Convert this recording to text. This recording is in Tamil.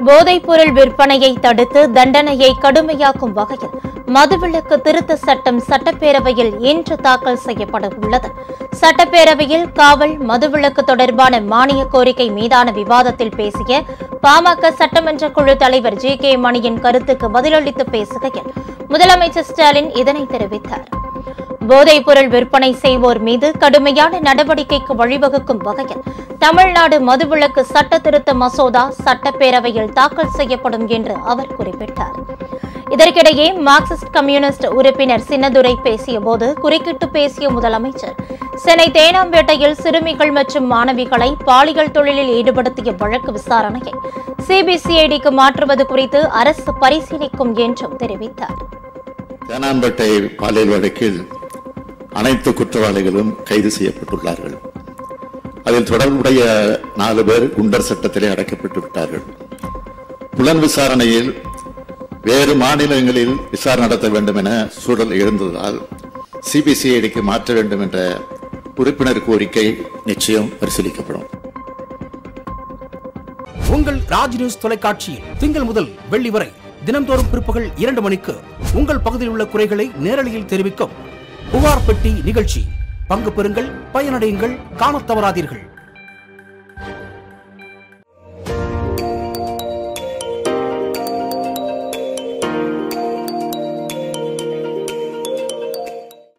போதைப்பொருள் விற்பனையை தடுத்து தண்டனையை கடுமையாக்கும் வகையில் மதுவிலக்கு திருத்த சட்டம் சட்டப்பேரவையில் இன்று தாக்கல் செய்யப்பட உள்ளது சட்டப்பேரவையில் காவல் மதுவிலக்கு தொடர்பான மானிய கோரிக்கை மீதான விவாதத்தில் பேசிய பாமக சட்டமன்ற குழு தலைவர் ஜி கே மணியின் கருத்துக்கு பதிலளித்து பேசுகையில் முதலமைச்சர் ஸ்டாலின் இதனை தெரிவித்தார் போதைப்பொருள் விற்பனை செய்வோர் மீது கடுமையான நடவடிக்கைக்கு வழிவகுக்கும் வகையில் தமிழ்நாடு மதுவிலக்கு சட்ட திருத்த மசோதா சட்டப்பேரவையில் தாக்கல் செய்யப்படும் என்று அவர் குறிப்பிட்டார் இதற்கிடையே மார்க்சிஸ்ட் கம்யூனிஸ்ட் உறுப்பினர் சின்னதுரை பேசியபோது குறுக்கிட்டு பேசிய முதலமைச்சர் சென்னை தேனாம்பேட்டையில் சிறுமிகள் மற்றும் மாணவிகளை பாலியல் தொழிலில் ஈடுபடுத்திய வழக்கு விசாரணையை சிபிசிஐடிக்கு மாற்றுவது குறித்து அரசு பரிசீலிக்கும் என்றும் தெரிவித்தார் தேனாம்பேட்டை பாலியல் வழக்கில் அனைத்து குற்றவாளிகளும் கைது செய்யப்பட்டுள்ளார்கள் அதில் தொடர்புடைய நாலு பேர் குண்டர் சட்டத்திலே அடைக்கப்பட்டு விட்டார்கள் புலன் விசாரணையில் வேறு மாநிலங்களில் விசாரணை நடத்த வேண்டும் என சூழல் எழுந்ததால் சிபிசிஐடிக்கு மாற்ற வேண்டும் என்ற உறுப்பினர் கோரிக்கை நிச்சயம் பரிசீலிக்கப்படும் உங்கள் ராஜ் நியூஸ் தொலைக்காட்சியில் திங்கள் முதல் வெள்ளி வரை தினம்தோறும் பிற்பகல் இரண்டு மணிக்கு உங்கள் பகுதியில் உள்ள குறைகளை நேரலையில் தெரிவிக்கும் புகார் பெட்டி நிகழ்ச்சி பங்கு பெறுங்கள் பயனடையுங்கள் காணத் தவறாதீர்கள்